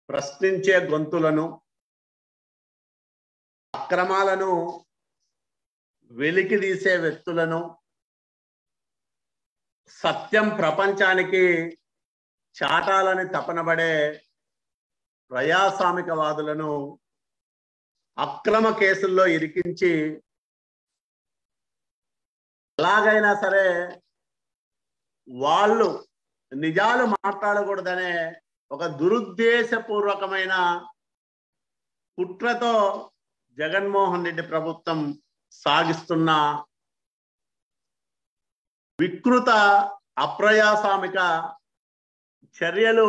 ప్రశ్నించే గొంతులను అక్రమాలను వెలికి తీసే వ్యక్తులను సత్యం ప్రపంచానికి చాటాలని తపనబడే ప్రజాస్వామికవాదులను అక్రమ కేసుల్లో ఇరికించి ఎలాగైనా సరే వాళ్ళు నిజాలు మాట్లాడకూడదనే ఒక దురుద్దేశపూర్వకమైన కుట్రతో జగన్మోహన్ రెడ్డి ప్రభుత్వం సాగిస్తున్న వికృత అప్రజాస్వామిక చర్యలు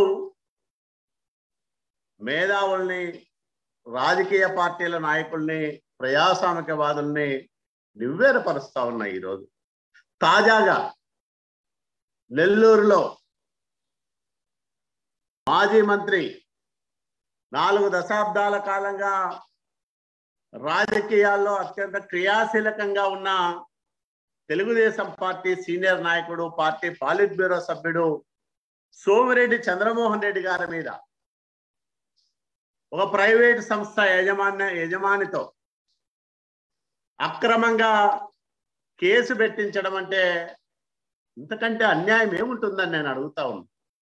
మేధావుల్ని రాజకీయ పార్టీల నాయకుల్ని ప్రజాస్వామికవాదుల్ని నివ్వేరపరుస్తా ఉన్నాయి ఈరోజు తాజాగా నెల్లూరులో మాజీ మంత్రి నాలుగు దశాబ్దాల కాలంగా రాజకీయాల్లో అత్యంత క్రియాశీలకంగా ఉన్న తెలుగుదేశం పార్టీ సీనియర్ నాయకుడు పార్టీ పాలిట్ బ్యూరో సభ్యుడు సోమిరెడ్డి చంద్రమోహన్ రెడ్డి గారి మీద ఒక ప్రైవేట్ సంస్థ యజమాన్య యజమానితో అక్రమంగా కేసు పెట్టించడం అంటే ఇంతకంటే అన్యాయం ఏముంటుందని నేను అడుగుతా ఉన్నా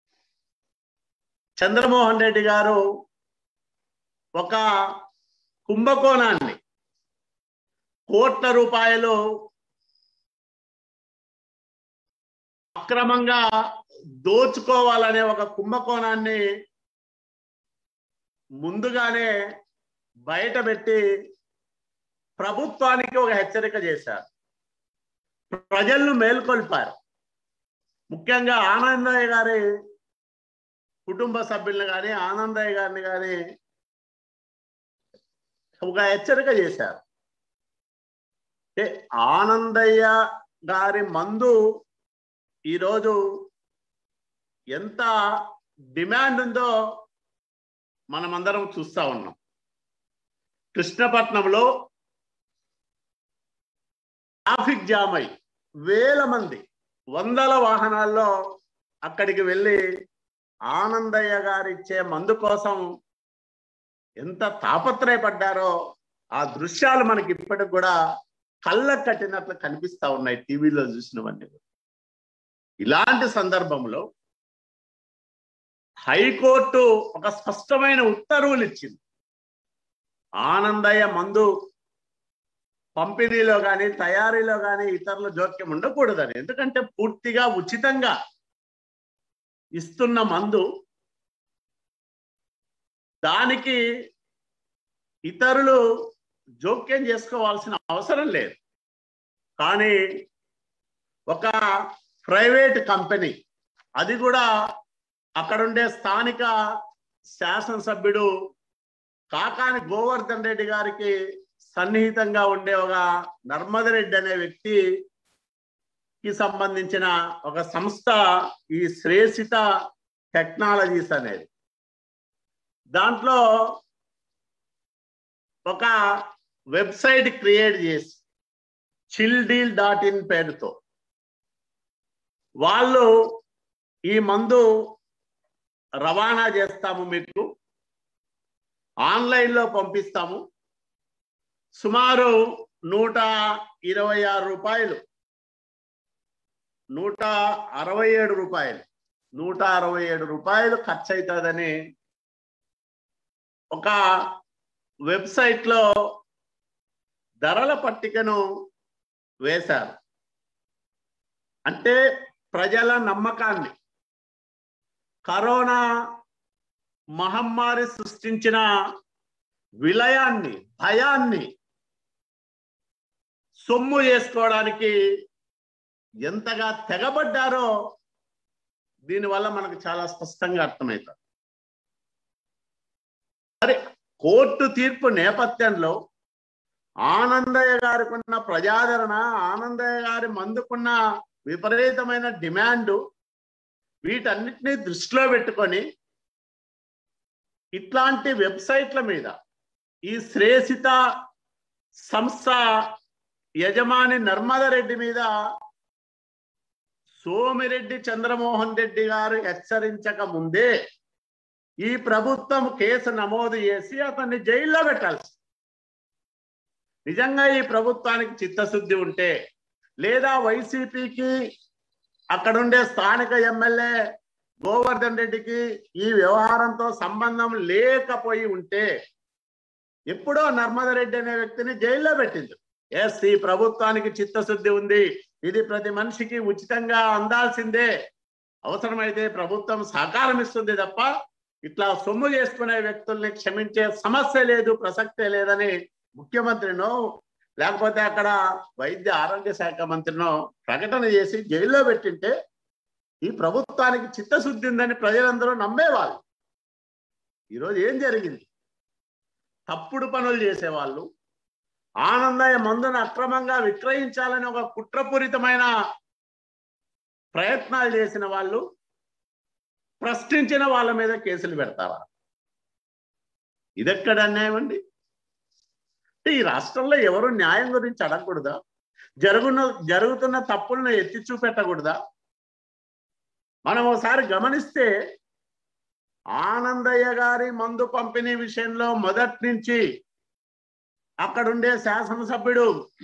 చంద్రమోహన్ రెడ్డి గారు ఒక కుంభకోణాన్ని కోట్ల రూపాయలు అక్రమంగా దోచుకోవాలనే ఒక కుంభకోణాన్ని ముందుగానే బయటపెట్టి ప్రభుత్వానికి ఒక హెచ్చరిక చేశారు ప్రజలను మేల్కొల్పారు ముఖ్యంగా ఆనందయ్య గారి కుటుంబ సభ్యులను కానీ ఆనందయ్య గారిని కానీ ఒక హెచ్చరిక చేశారు అంటే ఆనందయ్య గారి మందు ఈరోజు ఎంత డిమాండ్ ఉందో మనమందరం చూస్తా ఉన్నాం కృష్ణపట్నంలో ట్రాఫిక్ జామ్ అయి వేల మంది వందల వాహనాల్లో అక్కడికి వెళ్ళి ఆనందయ్య గారు ఇచ్చే మందు కోసం ఎంత తాపత్రయపడ్డారో ఆ దృశ్యాలు మనకి ఇప్పటికి కూడా కళ్ళకు కట్టినట్లు కనిపిస్తా ఉన్నాయి టీవీలో చూసినవన్నీ ఇలాంటి సందర్భంలో హైకోర్టు ఒక స్పష్టమైన ఉత్తర్వులు ఇచ్చింది ఆనందయ్య మందు పంపిణీలో కానీ తయారీలో కానీ ఇతరుల జోక్యం ఉండకూడదని ఎందుకంటే పూర్తిగా ఉచితంగా ఇస్తున్న మందు దానికి ఇతరులు జోక్యం చేసుకోవాల్సిన అవసరం లేదు కానీ ఒక ప్రైవేట్ కంపెనీ అది కూడా అక్కడుండే స్థానిక శాసనసభ్యుడు కాకాని గోవర్ధన్ రెడ్డి గారికి సన్నిహితంగా ఉండే ఒక నర్మదరెడ్డి అనే వ్యక్తికి సంబంధించిన ఒక సంస్థ ఈ శ్రేషిత టెక్నాలజీస్ అనేది దాంట్లో ఒక వెబ్సైట్ క్రియేట్ చేసి చిల్ డీల్ డాట్ ఇన్ పేరుతో వాళ్ళు ఈ మందు రవాణా చేస్తాము మీకు ఆన్లైన్లో పంపిస్తాము సుమారు నూట ఇరవై ఆరు రూపాయలు నూట అరవై ఏడు రూపాయలు నూట అరవై ఏడు రూపాయలు ఖర్చు అవుతుందని ఒక వెబ్సైట్లో ధరల పట్టికను వేశారు అంటే ప్రజల నమ్మకాన్ని కరోనా మహమ్మారి సృష్టించిన విలయాన్ని భయాన్ని సొమ్ము చేసుకోవడానికి ఎంతగా తెగబడ్డారో దీనివల్ల మనకు చాలా స్పష్టంగా అర్థమవుతుంది మరి కోర్టు తీర్పు నేపథ్యంలో ఆనందయ్య గారికి ఉన్న ప్రజాదరణ ఆనందయ్య గారి మందుకున్న విపరీతమైన డిమాండ్ వీటన్నిటినీ దృష్టిలో పెట్టుకొని ఇట్లాంటి వెబ్సైట్ల మీద ఈ శ్రేషిత సంస్థ యజమాని నర్మదరెడ్డి మీద సోమిరెడ్డి చంద్రమోహన్ రెడ్డి గారు హెచ్చరించక ముందే ఈ ప్రభుత్వం కేసు నమోదు చేసి అతన్ని జైల్లో పెట్టాల్సి నిజంగా ఈ ప్రభుత్వానికి చిత్తశుద్ధి ఉంటే లేదా వైసీపీకి అక్కడుండే స్థానిక ఎమ్మెల్యే గోవర్ధన్ రెడ్డికి ఈ వ్యవహారంతో సంబంధం లేకపోయి ఉంటే ఎప్పుడో నర్మదరెడ్డి అనే వ్యక్తిని జైల్లో పెట్టింది ఎస్ ఈ ప్రభుత్వానికి చిత్తశుద్ధి ఉంది ఇది ప్రతి మనిషికి ఉచితంగా అందాల్సిందే అవసరమైతే ప్రభుత్వం సహకారం ఇస్తుంది తప్ప ఇట్లా సొమ్ము చేసుకునే వ్యక్తుల్ని క్షమించే సమస్య లేదు ప్రసక్తే లేదని ముఖ్యమంత్రినో లేకపోతే అక్కడ వైద్య ఆరోగ్య శాఖ మంత్రినో ప్రకటన చేసి జైల్లో పెట్టింటే ఈ ప్రభుత్వానికి చిత్తశుద్ధి ఉందని ప్రజలందరూ నమ్మేవాళ్ళు ఈరోజు ఏం జరిగింది తప్పుడు పనులు చేసేవాళ్ళు ఆనందయ్య మందును అక్రమంగా విక్రయించాలని ఒక కుట్రపూరితమైన ప్రయత్నాలు చేసిన వాళ్ళు ప్రశ్నించిన వాళ్ళ మీద కేసులు పెడతారా ఇదెక్కడ అన్యాయం అండి అంటే ఈ రాష్ట్రంలో ఎవరు న్యాయం గురించి అడగకూడదా జరుగున జరుగుతున్న తప్పులను ఎత్తి చూపెట్టకూడదా మనం ఒకసారి గమనిస్తే ఆనందయ్య గారి మందు పంపిణీ విషయంలో మొదటి నుంచి అక్కడుండే శాసనసభ్యుడు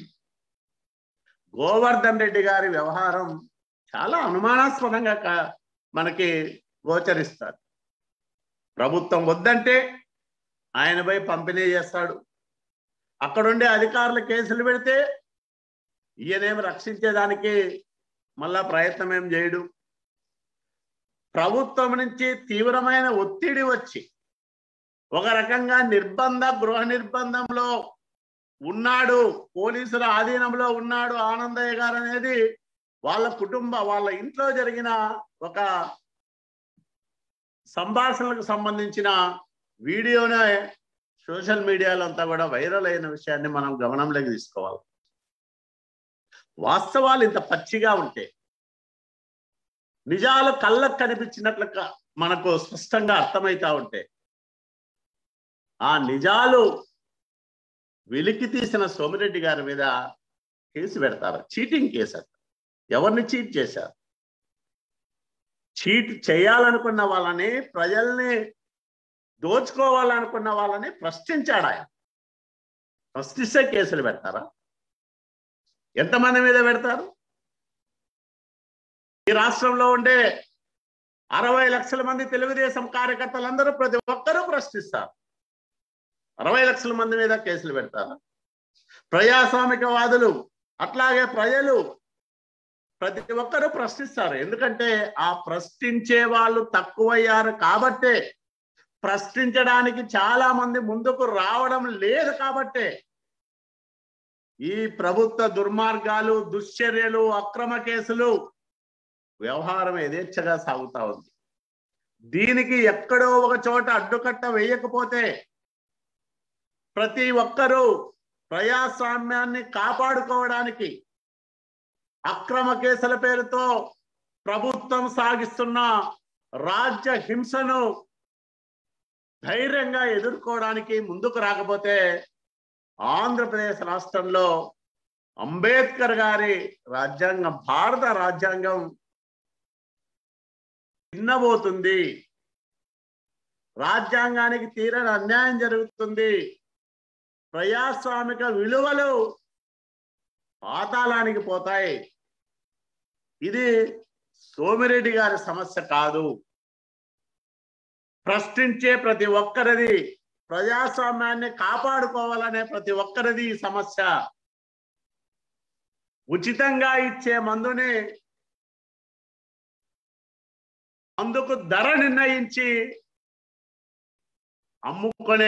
గోవర్ధన్ రెడ్డి గారి వ్యవహారం చాలా అనుమానాస్పదంగా క- మనకి గోచరిస్తారు ప్రభుత్వం వద్దంటే ఆయనపై పంపిణీ చేస్తాడు అక్కడుండే అధికారులు కేసులు పెడితే ఈయనేమి రక్షించేదానికి మళ్ళా ప్రయత్నం ఏం చేయడు ప్రభుత్వం నుంచి తీవ్రమైన ఒత్తిడి వచ్చి ఒక రకంగా నిర్బంధ గృహ నిర్బంధంలో ఉన్నాడు పోలీసుల ఆధీనంలో ఉన్నాడు ఆనందయ్య గారు అనేది వాళ్ళ కుటుంబ వాళ్ళ ఇంట్లో జరిగిన ఒక సంభాషణలకు సంబంధించిన వీడియోనే సోషల్ మీడియాలో అంతా కూడా వైరల్ అయిన విషయాన్ని మనం గమనంలోకి తీసుకోవాలి వాస్తవాలు ఇంత పచ్చిగా ఉంటే నిజాలు కళ్ళకు కనిపించినట్లు క- మనకు స్పష్టంగా అర్థమవుతా ఉంటే ఆ నిజాలు వెలికి తీసిన సోమిరెడ్డి గారి మీద కేసు పెడతారు చీటింగ్ కేసు అంట ఎవరిని చీట్ చేశారు చీట్ చేయాలనుకున్న వాళ్ళని ప్రజల్ని దోచుకోవాలనుకున్న వాళ్ళని ప్రశ్నించాడు ఆయన ప్రశ్నిస్తే కేసులు పెడతారా ఎంతమంది మీద పెడతారు ఈ రాష్ట్రంలో ఉండే అరవై లక్షల మంది తెలుగుదేశం కార్యకర్తలందరూ ప్రతి ఒక్కరూ ప్రశ్నిస్తారు అరవై లక్షల మంది మీద కేసులు పెడతారు ప్రజాస్వామికవాదులు అట్లాగే ప్రజలు ప్రతి ఒక్కరూ ప్రశ్నిస్తారు ఎందుకంటే ఆ ప్రశ్నించే వాళ్ళు తక్కువయ్యారు కాబట్టే ప్రశ్నించడానికి చాలా మంది ముందుకు రావడం లేదు కాబట్టే ఈ ప్రభుత్వ దుర్మార్గాలు దుశ్చర్యలు అక్రమ కేసులు వ్యవహారం యథేచ్ఛగా సాగుతా ఉంది దీనికి ఎక్కడో ఒక చోట అడ్డుకట్ట వేయకపోతే ప్రతి ఒక్కరూ ప్రజాస్వామ్యాన్ని కాపాడుకోవడానికి అక్రమ కేసుల పేరుతో ప్రభుత్వం సాగిస్తున్న రాజ్య హింసను ధైర్యంగా ఎదుర్కోవడానికి ముందుకు రాకపోతే ఆంధ్రప్రదేశ్ రాష్ట్రంలో అంబేద్కర్ గారి రాజ్యాంగం భారత రాజ్యాంగం చిన్నబోతుంది రాజ్యాంగానికి తీరని అన్యాయం జరుగుతుంది ప్రజాస్వామిక విలువలు పాతాళానికి పోతాయి ఇది సోమిరెడ్డి గారి సమస్య కాదు ప్రశ్నించే ప్రతి ఒక్కరిది ప్రజాస్వామ్యాన్ని కాపాడుకోవాలనే ప్రతి ఒక్కరిది ఈ సమస్య ఉచితంగా ఇచ్చే మందుని అందుకు ధర నిర్ణయించి అమ్ముకునే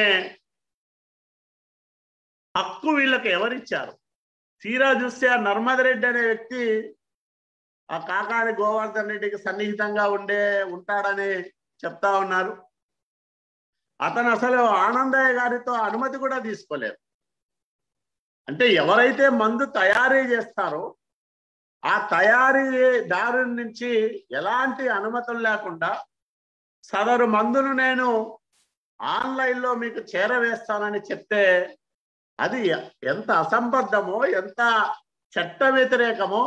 హక్కు వీళ్ళకి ఎవరిచ్చారు తీరా చూస్తే ఆ నర్మదరెడ్డి అనే వ్యక్తి ఆ కాకాని గోవర్ధన్ రెడ్డికి సన్నిహితంగా ఉండే ఉంటాడని చెప్తా ఉన్నారు అతను అసలు ఆనందయ్య గారితో అనుమతి కూడా తీసుకోలేదు అంటే ఎవరైతే మందు తయారీ చేస్తారో ఆ తయారీ దారు నుంచి ఎలాంటి అనుమతులు లేకుండా సదరు మందును నేను ఆన్లైన్లో మీకు చేరవేస్తానని చెప్తే అది ఎంత అసంబద్ధమో ఎంత చట్ట వ్యతిరేకమో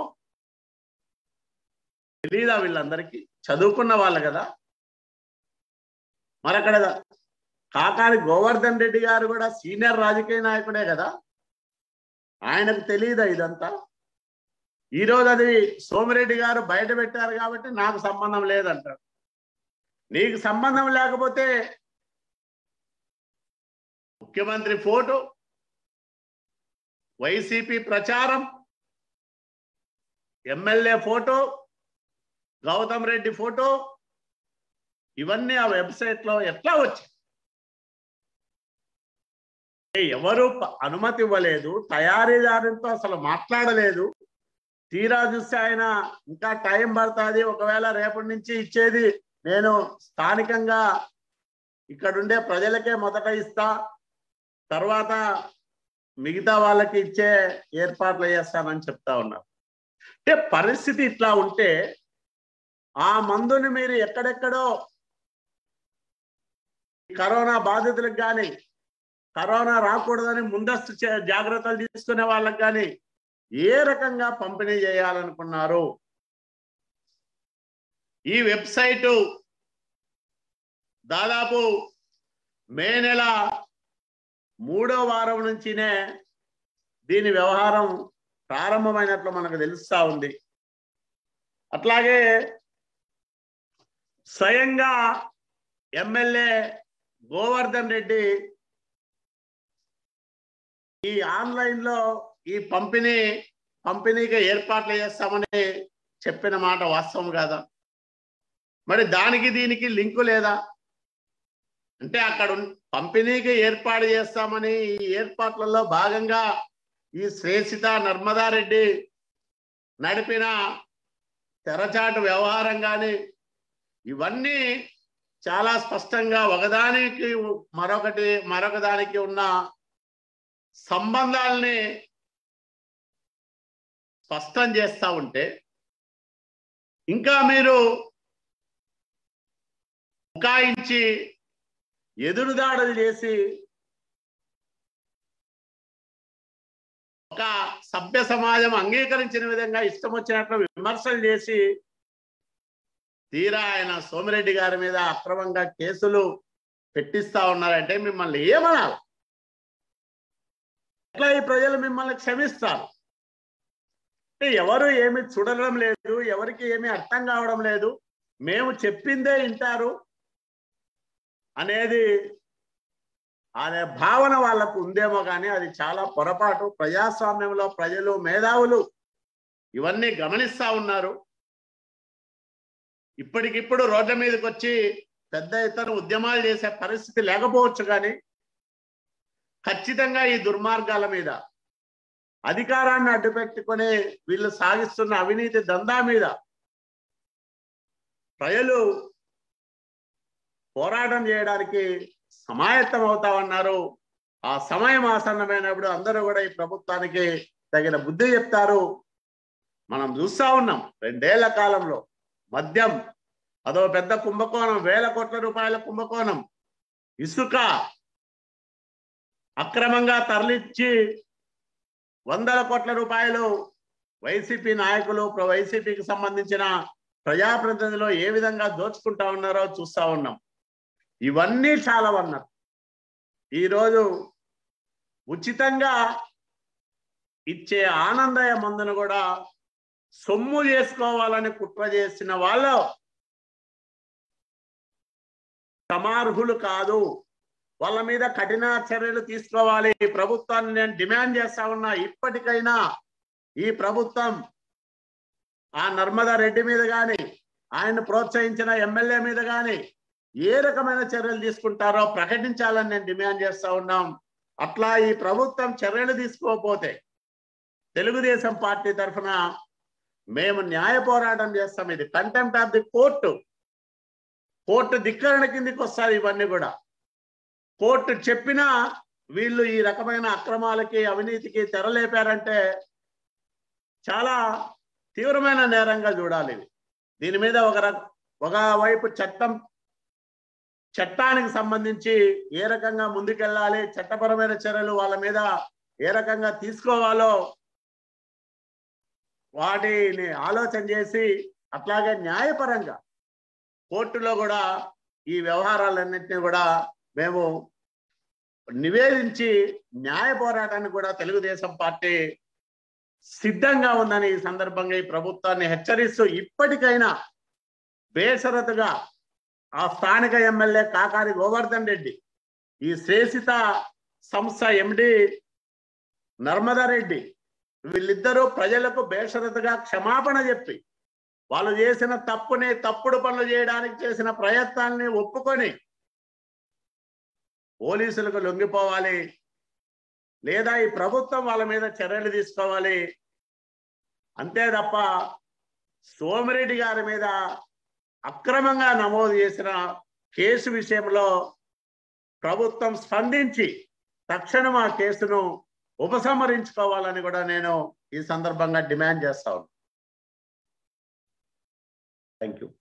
తెలీదా వీళ్ళందరికీ చదువుకున్న వాళ్ళు కదా మరి అక్కడ కాకాని గోవర్ధన్ రెడ్డి గారు కూడా సీనియర్ రాజకీయ నాయకుడే కదా ఆయనకు తెలియదా ఇదంతా ఈ రోజు అది సోమిరెడ్డి గారు బయట పెట్టారు కాబట్టి నాకు సంబంధం లేదంటారు నీకు సంబంధం లేకపోతే ముఖ్యమంత్రి ఫోటో వైసీపీ ప్రచారం MLA photo Gautam Reddy photo ఇవన్నీ ఆ వెబ్సైట్ లో ఎట్లా వచ్చాయి ఎవరు ప- అనుమతి ఇవ్వలేదు తయారీదారుతో అసలు మాట్లాడలేదు తీరా చూస్తే ఆయన ఇంకా టైం పడుతుంది ఒకవేళ రేపటి నుంచి ఇచ్చేది నేను స్థానికంగా ఇక్కడుండే ప్రజలకే మొదట ఇస్తా తర్వాత మిగతా వాళ్ళకి ఇచ్చే ఏర్పాట్లు చేస్తానని చెప్తా ఉన్నారు అంటే పరిస్థితి ఇట్లా ఉంటే ఆ మందుని మీరు ఎక్కడెక్కడో కరోనా బాధితులకు కానీ కరోనా రాకూడదని ముందస్తు చే- జాగ్రత్తలు తీసుకునే వాళ్ళకి కానీ ఏ రకంగా పంపిణీ చేయాలనుకున్నారు ఈ వెబ్సైటు దాదాపు మే నెల మూడో వారం నుంచినే దీని వ్యవహారం ప్రారంభమైనట్లు మనకు తెలుస్తా ఉంది అట్లాగే స్వయంగా ఎమ్మెల్యే గోవర్ధన్ రెడ్డి ఈ ఆన్లైన్ లో ఈ పంపిణీ పంపిణీకి ఏర్పాట్లు చేస్తామని చెప్పిన మాట వాస్తవం కాదా మరి దానికి దీనికి లింకు లేదా అంటే అక్కడ ఉన్- పంపిణీకి ఏర్పాటు చేస్తామని ఈ ఏర్పాట్లలో భాగంగా ఈ శ్రేషిత నర్మదారెడ్డి నడిపిన తెరచాటు వ్యవహారం కానీ ఇవన్నీ చాలా స్పష్టంగా ఒకదానికి మరొకటి మరొక దానికి ఉన్న సంబంధాలని స్పష్టం చేస్తా ఉంటే ఇంకా మీరు బుకాయించి ఎదురుదాడులు చేసి ఒక సభ్య సమాజం అంగీకరించిన విధంగా ఇష్టం వచ్చినట్లు విమర్శలు చేసి తీరా ఆయన సోమిరెడ్డి గారి మీద అక్రమంగా కేసులు పెట్టిస్తా ఉన్నారంటే మిమ్మల్ని ఏమనాలి ఎట్లా ఈ ప్రజలు మిమ్మల్ని క్షమిస్తారు అంటే ఎవరు ఏమి చూడడం లేదు ఎవరికి ఏమి అర్థం కావడం లేదు మేము చెప్పిందే వింటారు అనేది అనే భావన వాళ్ళకు ఉందేమో కానీ అది చాలా పొరపాటు ప్రజాస్వామ్యంలో ప్రజలు మేధావులు ఇవన్నీ గమనిస్తా ఉన్నారు ఇప్పటికిప్పుడు రోడ్ల మీదకి వచ్చి పెద్ద ఎత్తున ఉద్యమాలు చేసే పరిస్థితి లేకపోవచ్చు కానీ ఖచ్చితంగా ఈ దుర్మార్గాల మీద అధికారాన్ని అడ్డుపెట్టుకొని వీళ్ళు సాగిస్తున్న అవినీతి దందా మీద ప్రజలు పోరాటం చేయడానికి సమాయత్తం అవుతా ఉన్నారు ఆ సమయం ఆసన్నమైనప్పుడు అందరూ కూడా ఈ ప్రభుత్వానికి తగిన బుద్ధి చెప్తారు మనం చూస్తా ఉన్నాం రెండేళ్ల కాలంలో మద్యం అదో పెద్ద కుంభకోణం వేల కోట్ల రూపాయల కుంభకోణం ఇసుక అక్రమంగా తరలించి వందల కోట్ల రూపాయలు వైసీపీ నాయకులు ప్ర- వైసీపీకి సంబంధించిన ప్రజాప్రతినిధులు ఏ విధంగా దోచుకుంటా ఉన్నారో చూస్తా ఉన్నాం ఇవన్నీ చాలా అన్నారు ఈరోజు ఉచితంగా ఇచ్చే ఆనందయ మందును కూడా సొమ్ము చేసుకోవాలని కుట్ర చేసిన వాళ్ళు సమార్హులు కాదు వాళ్ళ మీద కఠిన చర్యలు తీసుకోవాలి ఈ ప్రభుత్వాన్ని నేను డిమాండ్ చేస్తా ఉన్నా ఇప్పటికైనా ఈ ప్రభుత్వం ఆ నర్మదా రెడ్డి మీద కానీ ఆయన ప్రోత్సహించిన ఎమ్మెల్యే మీద కానీ ఏ రకమైన చర్యలు తీసుకుంటారో ప్రకటించాలని నేను డిమాండ్ చేస్తా ఉన్నాం అట్లా ఈ ప్రభుత్వం చర్యలు తీసుకోకపోతే తెలుగుదేశం పార్టీ తరఫున మేము న్యాయ పోరాటం చేస్తాం ఇది contempt of the court court ధిక్కరణ కిందికి వస్తాయి ఇవన్నీ కూడా కోర్టు చెప్పినా వీళ్ళు ఈ రకమైన అక్రమాలకి అవినీతికి తెరలేపారంటే చాలా తీవ్రమైన నేరంగా చూడాలి ఇది దీని మీద ఒక రక ఒకవైపు చట్టం చట్టానికి సంబంధించి ఏ రకంగా ముందుకెళ్ళాలి చట్టపరమైన చర్యలు వాళ్ళ మీద ఏ రకంగా తీసుకోవాలో వాటిని ఆలోచన చేసి అట్లాగే న్యాయపరంగా కోర్టులో కూడా ఈ వ్యవహారాలన్నింటినీ కూడా మేము నివేదించి న్యాయ పోరాటానికి కూడా తెలుగుదేశం పార్టీ సిద్ధంగా ఉందని ఈ సందర్భంగా ఈ ప్రభుత్వాన్ని హెచ్చరిస్తూ ఇప్పటికైనా బేషరతుగా ఆ స్థానిక ఎమ్మెల్యే కాకారి గోవర్ధన్ రెడ్డి ఈ శ్రేషిత సంస్థ ఎండి నర్మదారెడ్డి వీళ్ళిద్దరూ ప్రజలకు బేషరతుగా క్షమాపణ చెప్పి వాళ్ళు చేసిన తప్పుని తప్పుడు పనులు చేయడానికి చేసిన ప్రయత్నాల్ని ఒప్పుకొని పోలీసులకు లొంగిపోవాలి లేదా ఈ ప్రభుత్వం వాళ్ళ మీద చర్యలు తీసుకోవాలి అంతే తప్ప సోమిరెడ్డి గారి మీద అక్రమంగా నమోదు చేసిన కేసు విషయంలో ప్రభుత్వం స్పందించి తక్షణం ఆ కేసును ఉపసంహరించుకోవాలని కూడా నేను ఈ సందర్భంగా డిమాండ్ చేస్తా ఉన్నాను థ్యాంక్ యూ